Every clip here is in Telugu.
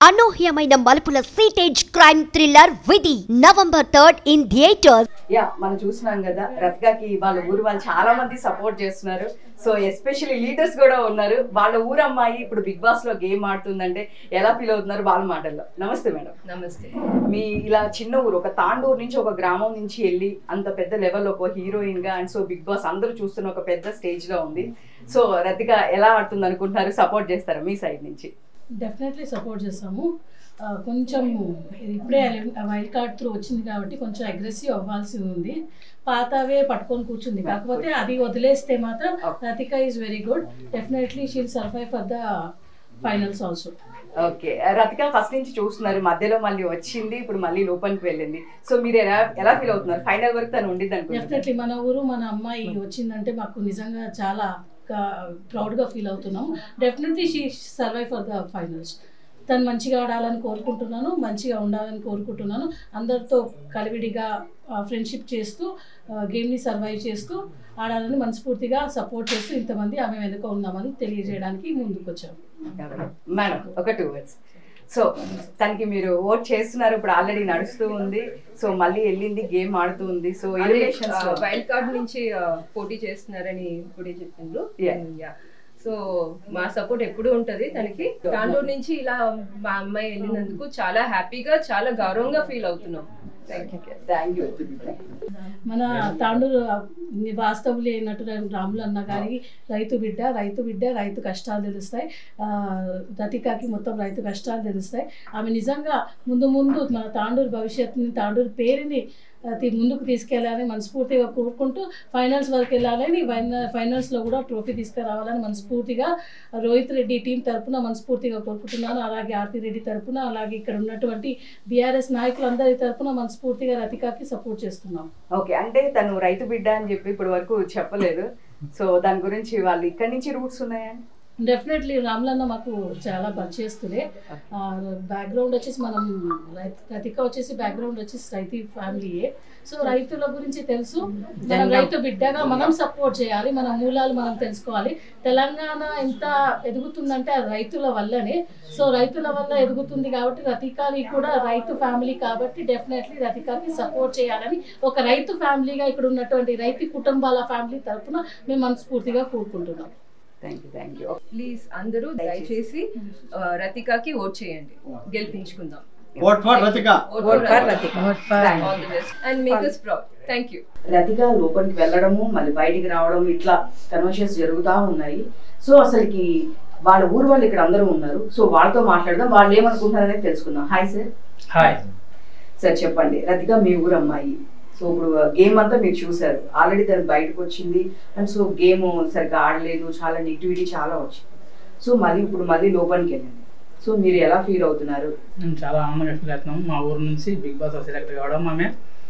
అనూహ్యమైన మలుపుల సీటేజ్ crime thriller Vidhi November third in theatres యా మనం చూస్తున్నాం కదా రత్గాకి వాళ్ళ ఊరు వాళ్ళు చాలా మంది సపోర్ట్ చేస్తున్నారు సో ఎస్పెషల్లీ లీడర్స్ కూడా ఉన్నారు వాళ్ళ ఊరు అమ్మాయి ఇప్పుడు బిగ్ బాస్ లో గేమ్ ఆడుతుందంటే ఎలా ఫీల్ అవుతున్నారు వాళ్ళ మాటల్లో నమస్తే మేడం నమస్తే మీ ఇలా చిన్న ఊరు ఒక తాండూరు నుంచి ఒక గ్రామం నుంచి వెళ్ళి అంత పెద్ద లెవెల్ ఒక హీరోయిన్ గా అండ్ సో బిగ్ బాస్ అందరూ చూస్తున్న ఒక పెద్ద స్టేజ్ లో ఉంది సో రతిక ఎలా ఆడుతుంది అనుకుంటున్నారు సపోర్ట్ చేస్తారా మీ సైడ్ నుంచి డెఫినెట్లీ సపోర్ట్ చేస్తాము ఆ, కొంచెం ఇప్పుడే వైల్డ్ కార్డ్ త్రూ వచ్చింది కాబట్టి కొంచెం అగ్రెసివ్ అవ్వాల్సి ఉంది పాతవే పట్టుకొని కూర్చుంది కాకపోతే అది వదిలేస్తే మాత్రం Rathika is very good definitely she'll survive for the finals also okay Rathika first నుంచి చూస్తున్నారు మధ్యలో మళ్ళీ వచ్చింది ఇప్పుడు మళ్ళీ లోపలికి వెళ్ళింది సో మీరు ఎలా ఎలా ఫీల్ అవుతున్నారు ఫైనల్ వరకు తను ఉండిద్ది అనుకుంటున్నారు డెఫినెట్లీ మన ఊరు మన అమ్మాయి వచ్చిందంటే మాకు నిజంగా చాలా ప్రౌడ్గా ఫీల్ అవుతున్నాం definitely she survive for the finals తను మంచిగా ఆడాలని కోరుకుంటున్నాను మంచిగా ఉండాలని కోరుకుంటున్నాను అందరితో కలివిడిగా ఫ్రెండ్షిప్ చేస్తూ గేమ్ని సర్వైవ్ చేస్తూ ఆడాలని మనస్ఫూర్తిగా సపోర్ట్ చేస్తూ ఇంతమంది ఆమె వెనుక ఉన్నామని తెలియజేయడానికి ముందుకు వచ్చాము మేడం ఒక టూ వర్డ్స్ సో తనకి మీరు ఓట్ చేస్తున్నారు ఇప్పుడు ఆల్రెడీ నడుస్తూ ఉంది సో మళ్ళీ వెళ్ళింది గేమ్ ఆడుతూ ఉంది సో ఎలిమినేషన్స్ వైల్డ్ కార్డ్ నుంచి ఆ, పోటీ చేస్తున్నారని ఇప్పుడే చెప్పిండ్రు Yeah. Yeah. సో మా సపోర్ట్ ఎప్పుడు ఉంటది తనకి తాండూరు నుంచి ఇలా మా అమ్మాయి వెళ్ళినందుకు చాలా హ్యాపీగా చాలా గౌరవంగా ఫీల్ అవుతున్నాం థ్యాంక్ యూ థ్యాంక్ యూ మన తాండూరు వాస్తవులు అయినట్టు రాములు అన్న గారికి రైతు బిడ్డ రైతు బిడ్డ రైతు కష్టాలు తెలుస్తాయి ఆ, రతికాకి మొత్తం రైతు కష్టాలు తెలుస్తాయి ఆమె నిజంగా ముందు ముందు మన తాండూరు భవిష్యత్తుని తాండూరు పేరుని ఆ, తీ- ముందుకు తీసుకెళ్లాలని మనస్ఫూర్తిగా కోరుకుంటూ ఫైనల్స్ వరకు వెళ్ళాలని ఫైన- ఫైనల్స్లో కూడా ట్రోఫీ తీసుకురావాలని మనస్ఫూర్తిగా రోహిత్ రెడ్డి టీం తరపున మనస్ఫూర్తిగా కోరుకుంటున్నాను అలాగే ఆర్తి రెడ్డి తరపున అలాగే ఇక్కడ ఉన్నటువంటి బీఆర్ఎస్ నాయకులందరి తరపున మనస్ఫూర్తిగా రతికాకి సపోర్ట్ చేస్తున్నాం ఓకే అంటే తను రైతు బిడ్డ అని చెప్పి ఇప్పటి వరకు చెప్పలేదు సో దాని గురించి వాళ్ళు ఇక్కడి నుంచి రూట్స్ ఉన్నాయని డెఫినెట్లీ రాములన్న మాకు చాలా పరిచయస్తులే బ్యాక్గ్రౌండ్ వచ్చేసి మనం రైతు రతిక వచ్చేసి బ్యాక్గ్రౌండ్ వచ్చేసి రైతు ఫ్యామిలీయే సో రైతుల గురించి తెలుసు మనం రైతు బిడ్డగా మనం సపోర్ట్ చేయాలి మన మూలాలు మనం తెలుసుకోవాలి తెలంగాణ ఎంత ఎదుగుతుందంటే అది రైతుల వల్లనే సో రైతుల వల్ల ఎదుగుతుంది కాబట్టి రతికాని కూడా రైతు ఫ్యామిలీ కాబట్టి డెఫినెట్లీ రతికాకి సపోర్ట్ చేయాలని ఒక రైతు ఫ్యామిలీగా ఇక్కడ ఉన్నటువంటి రైతు కుటుంబాల ఫ్యామిలీ తరఫున మేము మనస్ఫూర్తిగా కోరుకుంటున్నాం thank you thank you please అందరూ దయచేసి ఆ, రతికాకి ఓట్ చేయండి గెలిపించుకుందాం Vote for Ratika. Vote Vote for for Ratika. Thank All the best. And make us proud. Thank you. Rathika లోపలికి వెళ్ళడము మళ్ళీ బయటికి రావడం ఇట్లా కన్వర్షన్స్ జరుగుతూ ఉన్నాయి సో అసలుకి వాళ్ళ ఊరు వాళ్ళు ఇక్కడ అందరూ ఉన్నారు సో వాళ్ళతో మాట్లాడదాం వాళ్ళు ఏమనుకుంటున్నారనేది తెలుసుకుందాం హాయ్ సార్ హాయ్ సార్ చెప్పండి రతిక మీ ఊరు అమ్మాయి సో ఇప్పుడు గేమ్ అంతా మీరు చూసారు ఆల్రెడీ తను బయటకు వచ్చింది అండ్ సో గేమ్ సరిగ్గా ఆడలేదు చాలా నెగిటివిటీ చాలా వచ్చింది సో మళ్ళీ ఇప్పుడు మళ్ళీ లోపలికి వెళ్ళింది సో మీరు ఎలా ఫీల్ అవుతున్నారు మేము చాలా ఆనందంగా ఫీల్ అవుతున్నాం మా ఊరు నుంచి బిగ్ బాస్ సెలెక్ట్ కావడం ఆమె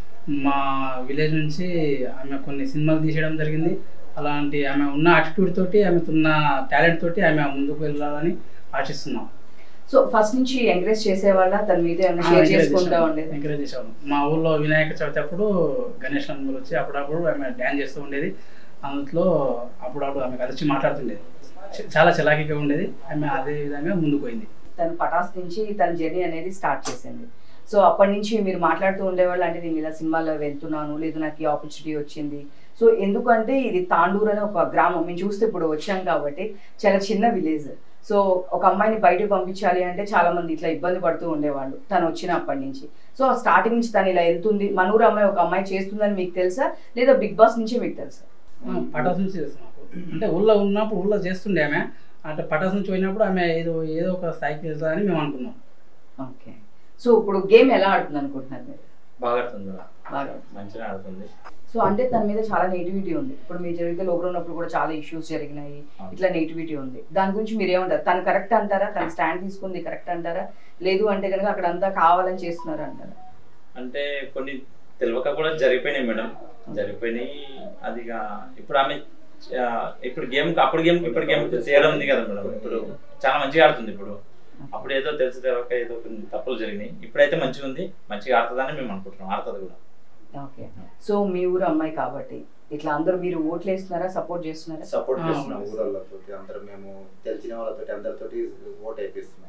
మా విలేజ్ నుంచి ఆమె కొన్ని సినిమాలు తీసేయడం జరిగింది అలాంటి ఆమె ఉన్న యాటిట్యూడ్ తోటి ఆమె ఉన్న టాలెంట్ తోటి ఆమె ముందుకు వెళ్ళాలని ఆశిస్తున్నాం సో ఫస్ట్ నుంచి ఎంకరేజ్ చేసేవాళ్ళ తన మీద ఏమైనా షేర్ చేసుకుంటా ఉండేది ఎంకరేజ్ చేసేవాళ్ళం మా ఊర్లో వినాయక చవితి అప్పుడు గణేష్ నందులు వచ్చి అప్పుడప్పుడు ఆమె డ్యాన్స్ చేస్తూ ఉండేది అందులో అప్పుడప్పుడు ఆమె కలిసి మాట్లాడుతుండేది చ- చాలా చలాకీగా ఉండేది ఆమె అదే విధంగా ముందుకు పోయింది తను పటాస్ నుంచి తన జర్నీ అనేది స్టార్ట్ చేసింది సో అప్పటి నుంచి మీరు మాట్లాడుతూ ఉండేవాళ్ళు అంటే నేను ఇలా సినిమాలో వెళ్తున్నాను లేదు నాకు ఈ ఆపర్చునిటీ వచ్చింది సో ఎందుకంటే ఇది తాండూరు అనే ఒక గ్రామం మేము చూస్తే ఇప్పుడు వచ్చాం కాబట్టి చాలా చిన్న విలేజ్ సో ఒక అమ్మాయిని బయటకు పంపించాలి అంటే చాలా మంది ఇట్లా ఇబ్బంది పడుతూ ఉండేవాళ్ళు తను వచ్చినప్పటి నుంచి సో స్టార్టింగ్ నుంచి తను ఇలా వెళ్తుంది మన ఊరు అమ్మాయి ఒక అమ్మాయి చేస్తుందని మీకు తెలుసా లేదా బిగ్ బాస్ నుంచి మీకు తెలుసా పటాస్ నుంచి తెలుసు మాకు అంటే ఊళ్ళో ఉన్నప్పుడు ఊళ్ళో చేస్తుండే ఆమె అంటే పటాస్ నుంచి పోయినప్పుడు ఆమె ఏదో ఏదో ఒక స్థాయికి వెళ్తారని మేము అనుకున్నాం ఓకే సో ఇప్పుడు గేమ్ ఎలా ఆడుతుంది అనుకుంటున్నారు మీరు బాగా ఆడుతుంది మేడం బాగా మంచిగా ఆడుతుంది సో అంటే తన మీద చాలా నెగిటివిటీ ఉంది ఇప్పుడు మీరు జరిగితే లోపల ఉన్నప్పుడు కూడా చాలా ఇష్యూస్ జరిగినాయి ఇట్లా నెగిటివిటీ ఉంది దాని గురించి మీరు ఏమంటారు తను కరెక్ట్ అంటారా తన స్టాండ్ తీసుకుంది కరెక్ట్ అంటారా లేదు అంటే కనుక అక్కడ అంతా కావాలని చేస్తున్నారు అంటారా అంటే కొన్ని తెలియక కూడా జరిగిపోయినాయి మేడం జరిగిపోయినాయి అది ఇక ఇప్పుడు ఆమె ఆ, ఇప్పుడు గేమ్ అప్పుడు గేమ్ ఇప్పుడు గేమ్ తేడా ఉంది కదా మేడం ఇప్పుడు చాలా మంచిగా ఆడుతుంది ఇప్పుడు అప్పుడు ఏదో తెలిసి తెలియక ఏదో కొన్ని తప్పులు జరిగినాయి ఇప్పుడైతే మంచిగా ఉంది మంచిగా ఆడుతుందని మేము అనుకుంటున్నాం ఆడుతుంది కూడా ఓకే సో మీ ఊరు అమ్మాయి కాబట్టి ఇట్లా అందరూ మీరు ఓట్లు వేస్తున్నారా సపోర్ట్ చేస్తున్నారా సపోర్ట్ ఆ, చేస్తున్నాం ఊరళ్ళతోటి అందరూ మేము తెలిసిన వాళ్ళతోటి అందరితోటి ఓట్ వేపిస్తున్నాం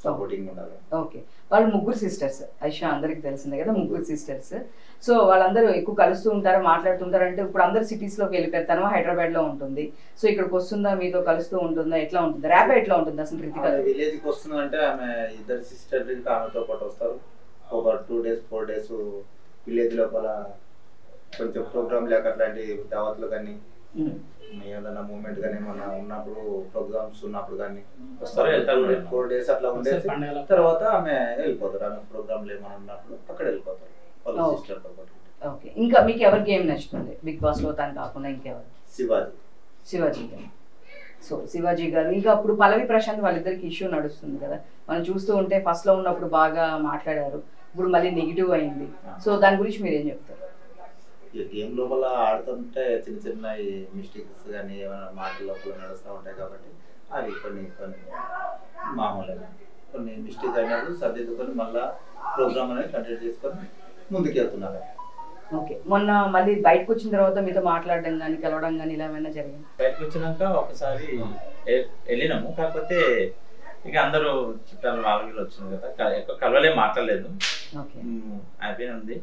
సపోర్టింగ్ ఉండాలి ఓకే వాళ్ళు ముగ్గురు సిస్టర్స్ ఐషా అందరికి తెలిసిందే కదా ముగ్గురు సిస్టర్స్ సో వాళ్ళందరూ ఎక్కువ కలుస్తూ ఉంటారు మాట్లాడుతుంటారు అంటే ఇప్పుడు అందరు సిటీస్ లోకి వెళ్ళిపోయారు తను హైదరాబాద్ లో ఉంటుంది సో ఇక్కడికి వస్తుందా మీతో కలుస్తూ ఉంటుందా ఎట్లా ఉంటుంది ర్యాప్ ఎట్లా ఉంటుంది అసలు రితిక విలేజ్ కి వస్తుందంటే ఆమె ఇద్దరు సిస్టర్ ఆమెతో పాటు వస్తారు ఒక two days four days village లోపల కొంచెం ప్రోగ్రామ్ లేక అట్లాంటి దావత్లు కానీ ఉమ్. ఏదైనా మూమెంట్ కానీ ఏమన్నా ఉన్నప్పుడు ప్రోగ్రామ్స్ ఉన్నప్పుడు కానీ వస్తారు, వెళ్తారు మేడం. ఫోర్ డేస్ అట్లా ఉండేసి పండగల తర్వాత ఆమె వెళ్ళిపోతారు ఆమె ప్రోగ్రామ్లు ఏమైనా ఉన్నప్పుడు అక్కడ వెళ్ళిపోతారు వాళ్ళ Oh. సిస్టర్ తో పాటు ఓకే ఇంకా మీకు ఎవరి గేమ్ నచ్చుతుంది బిగ్ బాస్ లో తను కాకుండా ఇంకెవరు శివాజీ శివాజీ గారు సో శివాజీ గారు ఇంకా అప్పుడు పల్లవి ప్రశాంత్ వాళ్ళిద్దరికి ఇష్యూ నడుస్తుంది కదా మనం చూస్తూ ఉంటే ఫస్ట్ లో ఉన్నప్పుడు బాగా మాట్లాడారు ఇప్పుడు మళ్ళీ నెగిటివ్ అయింది సో దాని గురించి మీరు ఏం చెప్తారు ఈ గేమ్ లోపల ఆడుతుంటే చిన్న చిన్న మిస్టేక్స్ కానీ ఏమైనా మాటల లోపల నడుస్తూ ఉంటాయి కాబట్టి అవి కొన్ని కొన్ని మామూలే కొన్ని మిస్టేక్ అయినప్పుడు సర్దిద్దుకొని మళ్ళా ప్రోగ్రామ్ అనేది కంటిన్యూ చేసుకొని ముందుకు వెళ్తున్నారు ఓకే మొన్న మళ్ళీ బయటకు వచ్చిన తర్వాత మీతో మాట్లాడడం కానీ కలవడం కానీ ఇలా ఏమైనా జరిగింది బయటకు వచ్చినాక ఒకసారి ఎ- వెళ్ళినాము కాకపోతే ఇక అందరూ చుట్టాలు వాళ్ళు వీళ్ళు వచ్చినారు కదా క- ఎక్కువ కలవలే మాట్లాడలేదు ఓకే మ్మ్, హ్యాపీగా ఉంది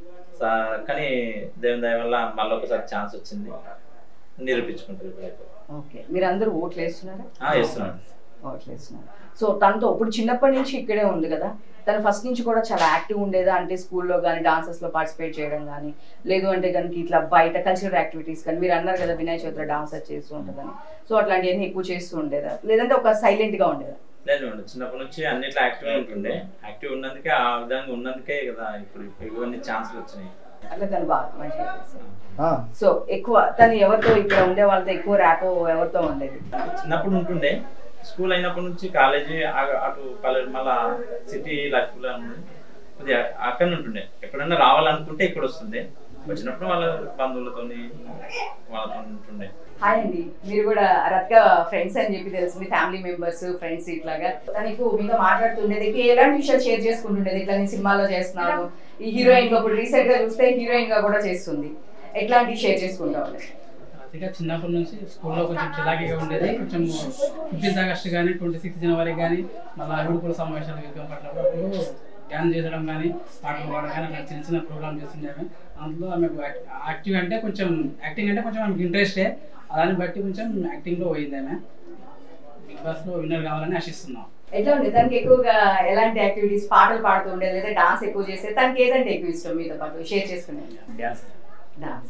సా- కానీ దేవుని దయ వల్ల మళ్ళీ ఒకసారి ఛాన్స్ వచ్చింది నిరూపించుకుంటారు ఇప్పుడైతే ఓకే మీరు అందరూ ఓట్లు వేస్తున్నారా ఆ, వేస్తున్నాను ఓట్లు వేస్తున్నారు సో తనతో ఇప్పుడు చిన్నప్పటి నుంచి ఇక్కడే ఉంది కదా తను ఫస్ట్ నుంచి కూడా చాలా యాక్టివ్ ఉండేదా అంటే స్కూల్లో కానీ డాన్సెస్ లో పార్టిసిపేట్ చేయడం కానీ లేదు అంటే కనుక ఇట్లా బయట కల్చరల్ యాక్టివిటీస్ కానీ మీరు అన్నారు కదా వినాయక చవితిలో డాన్సర్ చేస్తూ ఉంటుందని సో అట్లాంటివన్నీ ఎక్కువ చేస్తూ ఉండేదా లేదంటే ఒక సైలెంట్ గా ఉండేదా లేదు మేడం చిన్నప్పటి నుంచి అన్నిట్లో యాక్టివ్ ఉంటుండే యాక్టివ్ ఉన్నందుకే ఆ విధంగా ఉన్నందుకే కదా ఇప్పుడు ఇవన్నీ ఛాన్సులు వచ్చినాయి అట్లా తను బాగా మంచిగా చేస్తారు సో ఎక్కువ తను ఎవరితో ఇక్కడ ఉండే వాళ్ళతో ఎక్కువ ర్యాపో ఎవరితో ఉండేది చిన్నప్పుడు ఉంటుండే స్కూల్ అయినప్పటి నుంచి కాలేజీ ఆ- అటు పల్లె మళ్ళా సిటీ లైఫ్ లో ఉంది. కొద్దిగా అక్కడ ఉంటుండే ఎప్పుడన్నా రావాలనుకుంటే ఇక్కడ వస్తుండే వచ్చినప్పుడు వాళ్ళ బంధువులతోని వాళ్ళతో ఉంటుండే హాయ్ అండి మీరు కూడా రత్క ఫ్రెండ్స్ అని చెప్పి తెలిసింది ఫ్యామిలీ మెంబర్స్ ఫ్రెండ్స్ ఇట్లాగా తనకు మీతో మాట్లాడుతుండేది ఇక ఎలాంటి విషయాలు షేర్ చేసుకుంటుండేది ఇట్లా నేను సినిమాలో చేస్తున్నాను ఈ హీరోయిన్ గా ఇప్పుడు రీసెంట్ గా చూస్తే హీరోయిన్ గా కూడా చేస్తుంది ఎట్లాంటివి షేర్ చేసుకుంటా ఉండేది అతిగా చిన్నప్పటి నుంచి స్కూల్లో కొంచెం చిలాకీగా ఉండేది కొంచెం ఫిఫ్టీన్త్ ఆగస్ట్ కానీ ట్వంటీ సిక్స్త్ జనవరి కానీ మళ్ళీ అభివృద్ధుల సమావేశాలు వెల్కమ్ పట్టినప్పుడు అప్పుడు డ్యాన్స్ చేసడం కానీ పాటలు పాడడం కానీ అట్లా చిన్న చిన్న ప్రోగ్రామ్ చేస్తుండే ఆమె అందులో ఆమెకు యాక్టివ్ అంటే కొంచెం యాక్టింగ్ అంటే కొంచెం ఆమెకు ఇంట్రెస్టే దాన్ని బట్టి కొంచెం యాక్టింగ్లో పోయింది ఆమె బిగ్ బాస్లో విన్నర్ కావాలని ఆశిస్తున్నాం ఎట్లా ఉండేది తనకి ఎక్కువగా ఎలాంటి యాక్టివిటీస్ పాటలు పాడుతూ ఉండేది లేదా డాన్స్ ఎక్కువ చేసేది తనకి ఏదంటే ఎక్కువ ఇష్టం మీతో పాటు షేర్ చేసుకునేది డ్యాన్స్ డాన్స్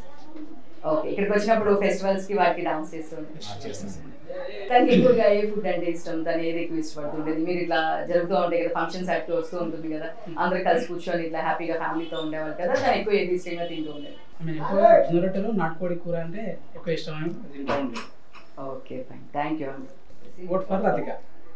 ఓకే ఇక్కడికి వచ్చినప్పుడు ఫెస్టివల్స్ కి వాటికి డాన్స్ చేస్తూ తనకి ఎక్కువగా ఏ ఫుడ్ అంటే ఇష్టం తను ఏది ఎక్కువ ఇష్టపడుతుండేది మీరు ఇట్లా జరుగుతూ ఉంటాయి కదా ఫంక్షన్స్ అట్లా వస్తూ ఉంటుంది కదా అందరు కలిసి కూర్చొని ఇట్లా హ్యాపీగా ఫ్యామిలీతో ఉండేవాళ్ళు కదా తను ఎక్కువ ఏది ఇష్టంగా తింటూ ఉండేది ఆమె ఎక్కువ జొన్న రొట్టెలు నాటుకోడి కూర అంటే ఎక్కువ ఇష్టం తింటూ ఉండేది ఓకే ఫైన్ థ్యాంక్ యూ అండి ఓట్ ఫర్ రతిక